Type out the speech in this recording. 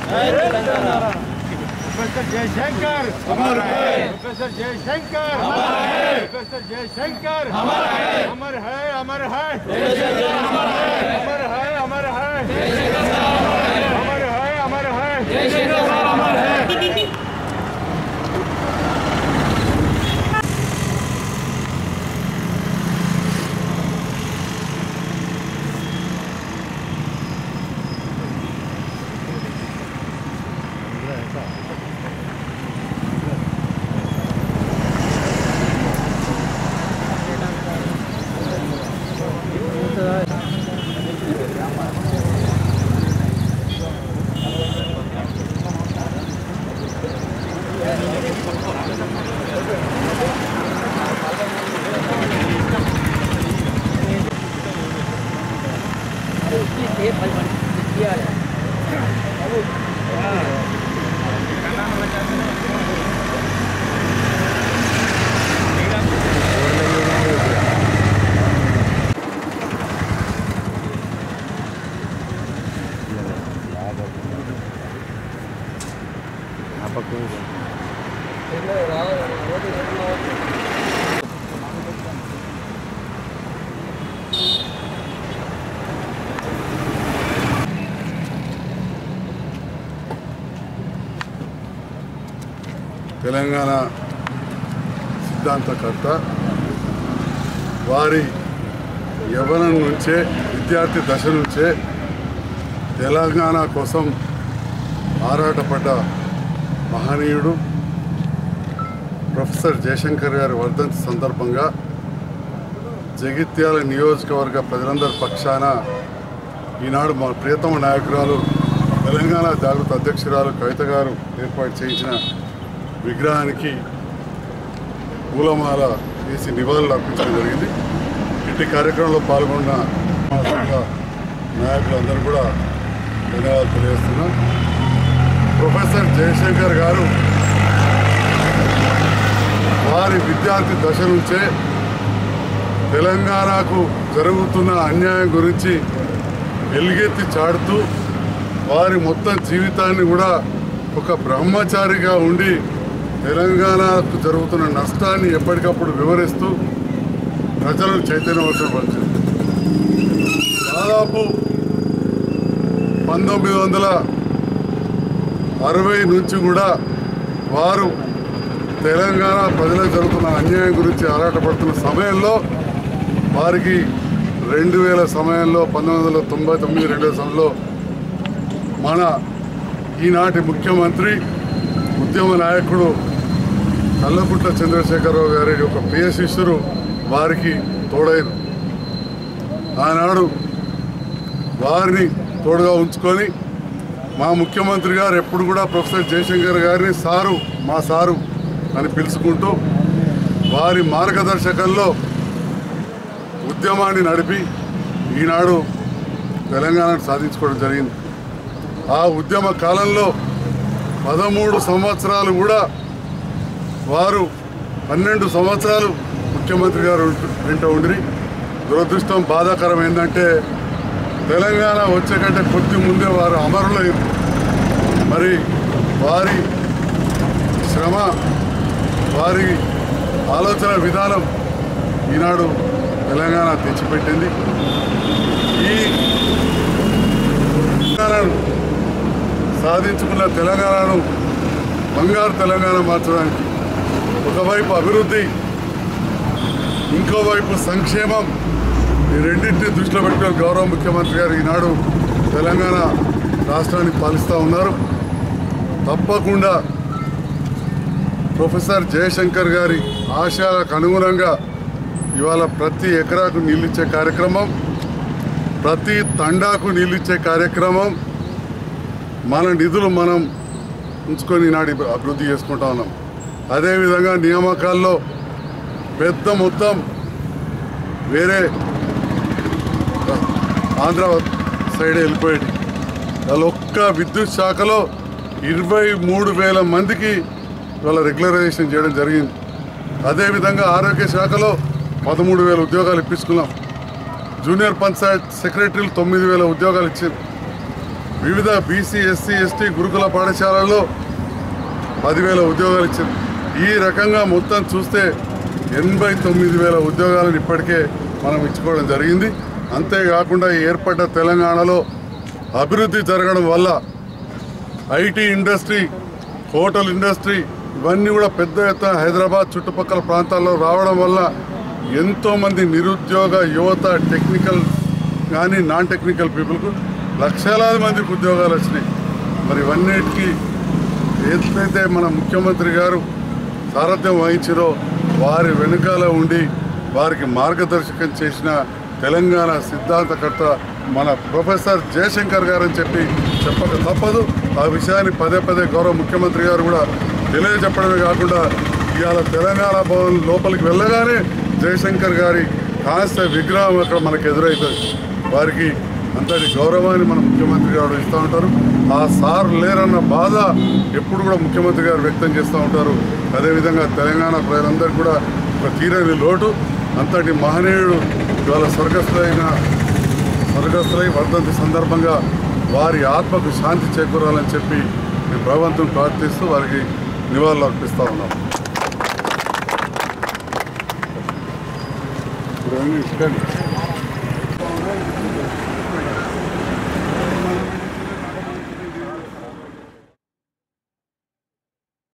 professor Jaishankar अमर है professor Jaishankar अमर है professor Jaishankar अमर है अमर है अमर है अमर है अमर है अमर है अमर है తెలంగాణ సిద్ధాంతకర్త వారి యవ్వనం నుంచే విద్యార్థి దశ నుంచే తెలంగాణ కోసం ఆరాటపడ్డ మహనీయుడు ప్రొఫెసర్ జయశంకర్ గారి వర్ధంతి సందర్భంగా జగిత్యాల నియోజకవర్గ ప్రజలందరి పక్షాన ఈనాడు మా ప్రియతమ నాయకురాలు తెలంగాణ జాగృత అధ్యక్షురాలు కవిత గారు ఏర్పాటు చేయించిన విగ్రహానికి పూలమాల వేసి నివాళులు అర్పించడం జరిగింది ఇట్టి కార్యక్రమంలో పాల్గొన్న మా సంఘ నాయకులందరూ కూడా ధన్యవాదాలు తెలియజేస్తున్నాం ప్రొఫెసర్ జయశంకర్ గారు వారి విద్యార్థి దశ నుంచే తెలంగాణకు జరుగుతున్న అన్యాయం గురించి ఎలుగెత్తి చాడుతూ వారి మొత్తం జీవితాన్ని కూడా ఒక బ్రహ్మచారిగా ఉండి తెలంగాణకు జరుగుతున్న నష్టాన్ని ఎప్పటికప్పుడు వివరిస్తూ ప్రజలను చైతన్యపరచబడుతుంది దాదాపు పంతొమ్మిది వందల అరవై నుంచి కూడా వారు తెలంగాణ ప్రజలకు జరుగుతున్న అన్యాయం గురించి ఆరాటపడుతున్న సమయంలో వారికి రెండు వేల సమయంలో పంతొమ్మిది వందల తొంభై తొమ్మిది రెండు వేల సమయంలో మన ఈనాటి ముఖ్యమంత్రి ఉద్యమ నాయకుడు కల్లకుంట్ల చంద్రశేఖరరావు గారి యొక్క ప్రియ శిష్యుడు వారికి తోడైన ఆనాడు వారిని తోడుగా ఉంచుకొని మా ముఖ్యమంత్రి గారు ఎప్పుడు కూడా ప్రొఫెసర్ జయశంకర్ గారిని సారు మా సారు అని పిలుచుకుంటూ వారి మార్గదర్శకంలో ఉద్యమాన్ని నడిపి ఈనాడు తెలంగాణను సాధించుకోవడం జరిగింది ఆ ఉద్యమ కాలంలో పదమూడు సంవత్సరాలు కూడా వారు పన్నెండు సంవత్సరాలు ముఖ్యమంత్రి గారు ఉంటు- వెంట ఉండి దురదృష్టం బాధాకరం ఏంటంటే తెలంగాణ వచ్చే కంటే కొద్ది ముందే వారు అమరులయ్యారు మరి వారి శ్రమ వారి ఆలోచన విధానం ఈనాడు తెలంగాణ తెచ్చిపెట్టింది ఈ తెలంగాణను సాధించుకున్న తెలంగాణను బంగారు తెలంగాణ మార్చడానికి ఒకవైపు అభివృద్ధి ఇంకోవైపు సంక్షేమం ఈ రెండింటిని దృష్టిలో పెట్టుకొని గౌరవ ముఖ్యమంత్రి గారు ఈనాడు తెలంగాణ రాష్ట్రాన్ని పాలిస్తూ ఉన్నారు తప్పకుండా ప్రొఫెసర్ జయశంకర్ గారి ఆశయాలకు అనుగుణంగా ఇవాళ ప్రతి ఎకరాకు నీళ్ళిచ్చే కార్యక్రమం ప్రతి తండాకు నీళ్ళిచ్చే కార్యక్రమం మన నిధులు మనం ఉంచుకొని ఈనాడు అభివృద్ధి చేసుకుంటా ఉన్నాం అదేవిధంగా నియామకాల్లో పెద్ద మొత్తం వేరే ఆంధ్ర సైడ్ వెళ్ళిపోయేది వాళ్ళ ఒక్క విద్యుత్ శాఖలో ఇరవై మూడు వేల మందికి ఇవాళ రెగ్యులరైజేషన్ చేయడం జరిగింది అదేవిధంగా ఆరోగ్య శాఖలో పదమూడు వేల ఉద్యోగాలు ఇప్పించుకున్నాం జూనియర్ పంచాయత్ సెక్రటరీలు తొమ్మిది వేల ఉద్యోగాలు ఇచ్చారు వివిధ బీసీ ఎస్సీ ఎస్టీ గురుకుల పాఠశాలల్లో పదివేల ఉద్యోగాలు ఇచ్చింది ఈ రకంగా మొత్తం చూస్తే ఎనభై తొమ్మిది వేల ఉద్యోగాలను ఇప్పటికే మనం ఇచ్చుకోవడం జరిగింది అంతేకాకుండా ఈ ఏర్పడ్డ తెలంగాణలో అభివృద్ధి జరగడం వల్ల ఐటీ ఇండస్ట్రీ హోటల్ ఇండస్ట్రీ ఇవన్నీ కూడా పెద్ద ఎత్తున హైదరాబాద్ చుట్టుపక్కల ప్రాంతాల్లో రావడం వల్ల ఎంతోమంది నిరుద్యోగ యువత టెక్నికల్ కానీ నాన్ టెక్నికల్ పీపుల్కు లక్షలాది మందికి ఉద్యోగాలు వచ్చినాయి మరి ఇవన్నిటికీ ఏదైతే మన ముఖ్యమంత్రి గారు సారథ్యం వహించారో వారి వెనుకాల ఉండి వారికి మార్గదర్శకం చేసిన తెలంగాణ సిద్ధాంతకర్త మన ప్రొఫెసర్ జయశంకర్ గారు అని చెప్పి చెప్పక తప్పదు ఆ విషయాన్ని పదే పదే గౌరవ ముఖ్యమంత్రి గారు కూడా తెలియజెప్పడమే కాకుండా ఇవాళ తెలంగాణ భవన్ లోపలికి వెళ్ళగానే జయశంకర్ గారి కాస్త విగ్రహం అక్కడ మనకు ఎదురవుతుంది వారికి అంతటి గౌరవాన్ని మన ముఖ్యమంత్రి గారు ఇస్తూ ఉంటారు ఆ సార్ లేరన్న బాధ ఎప్పుడు కూడా ముఖ్యమంత్రి గారు వ్యక్తం చేస్తూ ఉంటారు అదేవిధంగా తెలంగాణ ప్రజలందరికీ కూడా ఒక తీరని లోటు అంతటి మహనీయుడు ఇవాళ స్వర్గస్థులైన స్వర్గస్థులై వర్ధంతి సందర్భంగా వారి ఆత్మకు శాంతి చేకూరాలని చెప్పి మేము భగవంతుని ప్రార్థిస్తూ వారికి నివాళులు అర్పిస్తూ ఉన్నాం ఇప్పుడు ఇక్కడ